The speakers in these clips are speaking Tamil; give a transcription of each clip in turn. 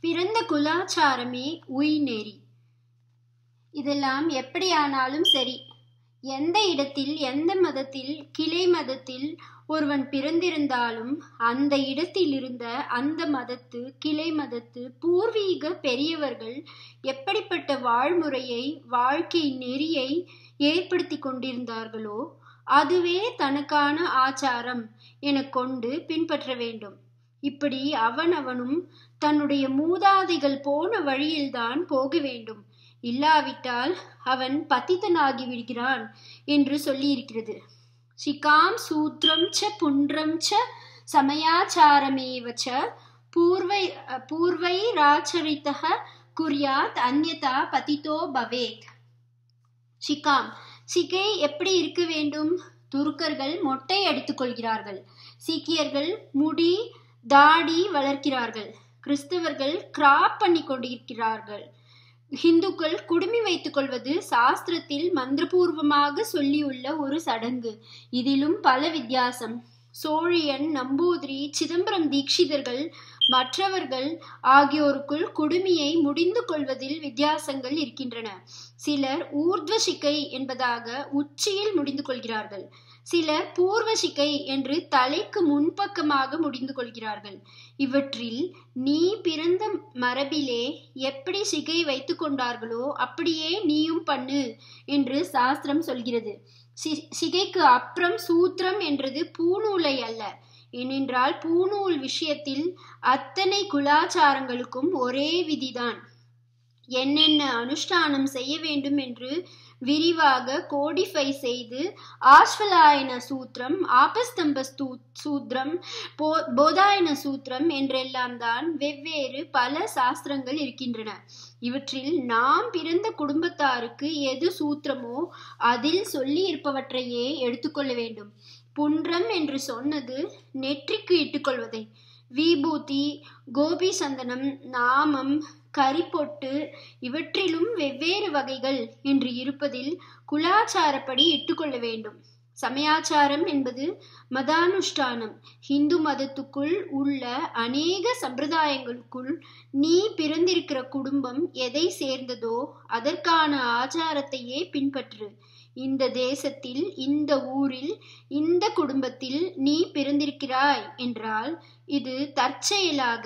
பிறந்த குலாச்சாரமே உய்நெறி இதெல்லாம் எப்படியானாலும் சரி எந்த இடத்தில் எந்த மதத்தில் கிளை மதத்தில் ஒருவன் பிறந்திருந்தாலும் அந்த இடத்தில் இருந்த அந்த மதத்து கிளை மதத்து பூர்வீக பெரியவர்கள் எப்படிப்பட்ட வாழ்முறையை வாழ்க்கை நெறியை ஏற்படுத்தி கொண்டிருந்தார்களோ அதுவே தனக்கான ஆச்சாரம் என கொண்டு பின்பற்ற வேண்டும் இப்படி அவனவனும் தன்னுடைய மூதாதைகள் போன வழியில்தான் போக வேண்டும் இல்லாவிட்டால் அவன் பத்தித்தனாகி விடுகிறான் என்று சொல்லியிருக்கிறது சிகாம் சூத்ரம் ச புன்றம் ச சமயாச்சாரமேவ ச பூர்வை பூர்வைராச்சரித்தः குர்யாத் அந்யதா பதித்தோ பவேத் ஷிகாம் சிகை எப்படி இருக்க வேண்டும் துருக்கர்கள் மொட்டை அடித்துக் கொள்கிறார்கள் சீக்கியர்கள் முடி தாடி வளர்க்கிறார்கள் கிறிஸ்தவர்கள் கிராப் பண்ணி கொண்டிருக்கிறார்கள் ஹிந்துக்கள் குடுமி வைத்துக் கொள்வது சாஸ்திரத்தில் மந்திரபூர்வமாக சொல்லியுள்ள ஒரு சடங்கு இதிலும் பல வித்தியாசம் சோழியன் நம்பூதிரி சிதம்பரம் தீட்சிதர்கள் மற்றவர்கள் ஆகியோருக்குள் குடுமியை முடிந்து கொள்வதில் வித்தியாசங்கள் இருக்கின்றன சிலர் ஊர்த்வசிக்கை என்பதாக உச்சியில் முடிந்து கொள்கிறார்கள் சிலர் பூர்வசிக்கை என்று தலைக்கு முன்பக்கமாக முடிந்து கொள்கிறார்கள் இவற்றில் நீ பிறந்த மரபிலே எப்படி சிகை வைத்து கொண்டார்களோ அப்படியே நீயும் பண்ணு என்று சாஸ்திரம் சொல்கிறது சிகைக்கு அப்புறம் சூத்திரம் என்றது பூநூலை அல்ல ஏனென்றால் பூநூல் விஷயத்தில் அத்தனை குலாச்சாரங்களுக்கும் ஒரே விதிதான் என்னென்ன அனுஷ்டானம் செய்ய வேண்டும் என்று விரிவாக கோடிஃபை செய்து ஆஸ்வலாயன சூத்திரம் ஆபஸ்தம்ப சூத்திரம் போ போதாயன சூத்திரம் என்றெல்லாம் தான் வெவ்வேறு பல சாஸ்திரங்கள் இருக்கின்றன இவற்றில் நாம் பிறந்த குடும்பத்தாருக்கு எது சூத்திரமோ அதில் சொல்லி இருப்பவற்றையே எடுத்துக்கொள்ள வேண்டும் புன்றம் என்று சொன்னது நெற்றிக்கு இட்டுக்கொள்வதை விபூதி கோபி சந்தனம் நாமம் கரிப்பொட்டு இவற்றிலும் வெவ்வேறு வகைகள் என்று இருப்பதில் குலாச்சாரப்படி இட்டுக்கொள்ள வேண்டும் சமயாச்சாரம் என்பது மதானுஷ்டானம் ஹிந்து மதத்துக்குள் உள்ள அநேக சம்பிரதாயங்களுக்குள் நீ பிறந்திருக்கிற குடும்பம் எதை சேர்ந்ததோ அதற்கான ஆச்சாரத்தையே பின்பற்று இந்த தேசத்தில் இந்த ஊரில் இந்த குடும்பத்தில் நீ பிறந்திருக்கிறாய் என்றால் இது தற்செயலாக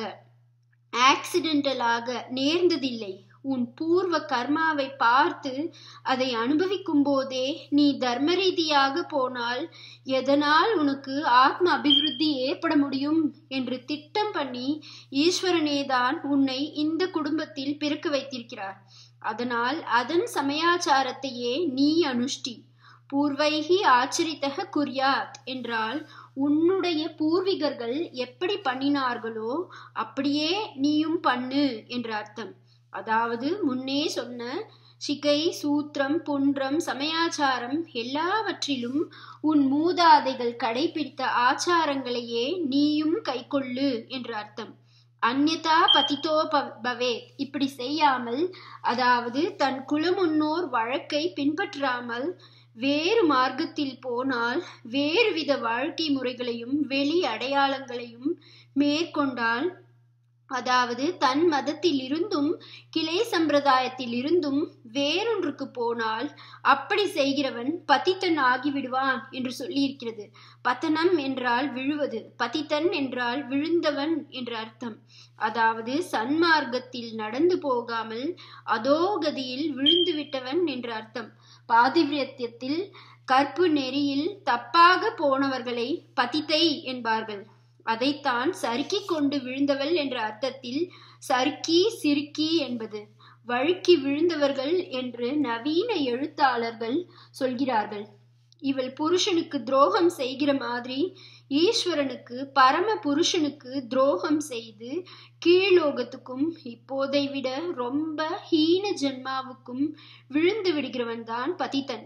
ஆக்சிடென்டலாக நேர்ந்ததில்லை உன் பூர்வ கர்மாவை பார்த்து அதை அனுபவிக்கும் போதே நீ தர்ம ரீதியாக போனால் எதனால் உனக்கு ஆத்ம அபிவிருத்தி ஏற்பட முடியும் என்று திட்டம் பண்ணி ஈஸ்வரனேதான் உன்னை இந்த குடும்பத்தில் பிறக்க வைத்திருக்கிறார் அதனால் அதன் சமயாச்சாரத்தையே நீ அனுஷ்டி பூர்வைகி ஆச்சரித்தக குர்யாத் என்றால் உன்னுடைய பூர்வீகர்கள் எப்படி பண்ணினார்களோ அப்படியே நீயும் பண்ணு என்ற அர்த்தம் அதாவது முன்னே சொன்ன சிகை சூத்திரம் புன்றம் சமயாச்சாரம் எல்லாவற்றிலும் உன் மூதாதைகள் கடைபிடித்த ஆச்சாரங்களையே நீயும் கைக்கொள்ளு என்று அர்த்தம் அந்யதா பதித்தோ பவேத் இப்படி செய்யாமல் அதாவது தன் குலமுன்னோர் வழக்கை பின்பற்றாமல் வேறு மார்க்கத்தில் போனால் வேறு வித வாழ்க்கை முறைகளையும் வெளி அடையாளங்களையும் மேற்கொண்டால் அதாவது தன் மதத்தில் இருந்தும் கிளை சம்பிரதாயத்தில் இருந்தும் வேறொன்றுக்கு போனால் அப்படி செய்கிறவன் பதித்தன் ஆகிவிடுவான் என்று சொல்லியிருக்கிறது பத்தனம் என்றால் விழுவது பதித்தன் என்றால் விழுந்தவன் என்ற அர்த்தம் அதாவது சன்மார்க்கத்தில் நடந்து போகாமல் அதோகதியில் விழுந்து விட்டவன் என்ற அர்த்தம் பாதிவிரத்தியத்தில் கற்பு நெறியில் தப்பாக போனவர்களை பதித்தை என்பார்கள் அதைத்தான் சறுக்கி கொண்டு விழுந்தவள் என்ற அர்த்தத்தில் சறுக்கி சிறுக்கி என்பது வழுக்கி விழுந்தவர்கள் என்று நவீன எழுத்தாளர்கள் சொல்கிறார்கள் இவள் புருஷனுக்கு துரோகம் செய்கிற மாதிரி ஈஸ்வரனுக்கு பரம புருஷனுக்கு துரோகம் செய்து கீழோகத்துக்கும் இப்போதை விட ரொம்ப ஹீன ஜென்மாவுக்கும் விழுந்து விடுகிறவன் தான் பதித்தன்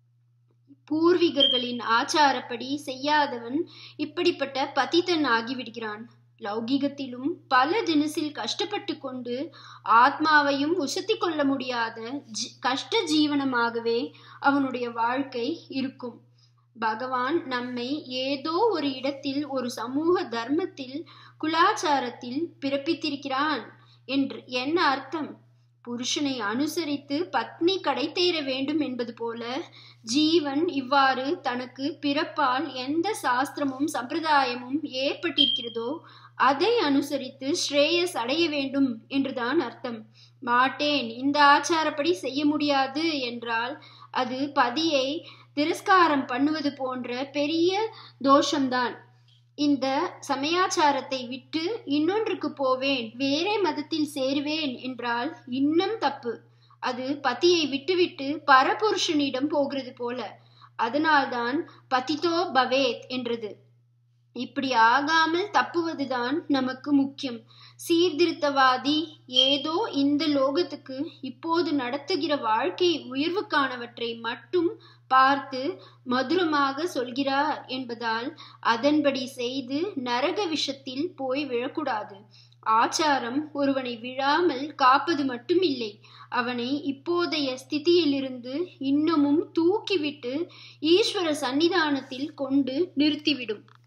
பூர்வீகர்களின் ஆச்சாரப்படி செய்யாதவன் இப்படிப்பட்ட பதித்தன் ஆகிவிடுகிறான் லௌகிகத்திலும் பல தினசில் கஷ்டப்பட்டு கொண்டு ஆத்மாவையும் உசத்தி கொள்ள முடியாத கஷ்ட ஜீவனமாகவே அவனுடைய வாழ்க்கை இருக்கும் பகவான் நம்மை ஏதோ ஒரு இடத்தில் ஒரு சமூக தர்மத்தில் குலாச்சாரத்தில் பிறப்பித்திருக்கிறான் என்று என்ன அர்த்தம் புருஷனை அனுசரித்து பத்னி கடை தேர வேண்டும் என்பது போல ஜீவன் இவ்வாறு தனக்கு பிறப்பால் எந்த சாஸ்திரமும் சம்பிரதாயமும் ஏற்பட்டிருக்கிறதோ அதை அனுசரித்து ஸ்ரேயஸ் அடைய வேண்டும் என்றுதான் அர்த்தம் மாட்டேன் இந்த ஆச்சாரப்படி செய்ய முடியாது என்றால் அது பதியை திரஸ்காரம் பண்ணுவது போன்ற பெரிய தோஷம்தான் இந்த சமயாச்சாரத்தை விட்டு இன்னொன்றுக்கு போவேன் வேறே மதத்தில் சேருவேன் என்றால் இன்னும் தப்பு அது பத்தியை விட்டுவிட்டு பரபுருஷனிடம் போகிறது போல அதனால்தான் பதிதோ பவேத் என்றது இப்படி ஆகாமல் தப்புவதுதான் நமக்கு முக்கியம் சீர்திருத்தவாதி ஏதோ இந்த லோகத்துக்கு இப்போது நடத்துகிற வாழ்க்கை உயர்வுக்கானவற்றை மட்டும் பார்த்து மதுரமாக சொல்கிறார் என்பதால் அதன்படி செய்து நரக விஷத்தில் போய் விழக்கூடாது ஆச்சாரம் ஒருவனை விழாமல் காப்பது மட்டும் இல்லை அவனை இப்போதைய ஸ்திதியிலிருந்து இன்னமும் தூக்கிவிட்டு ஈஸ்வர சன்னிதானத்தில் கொண்டு நிறுத்திவிடும்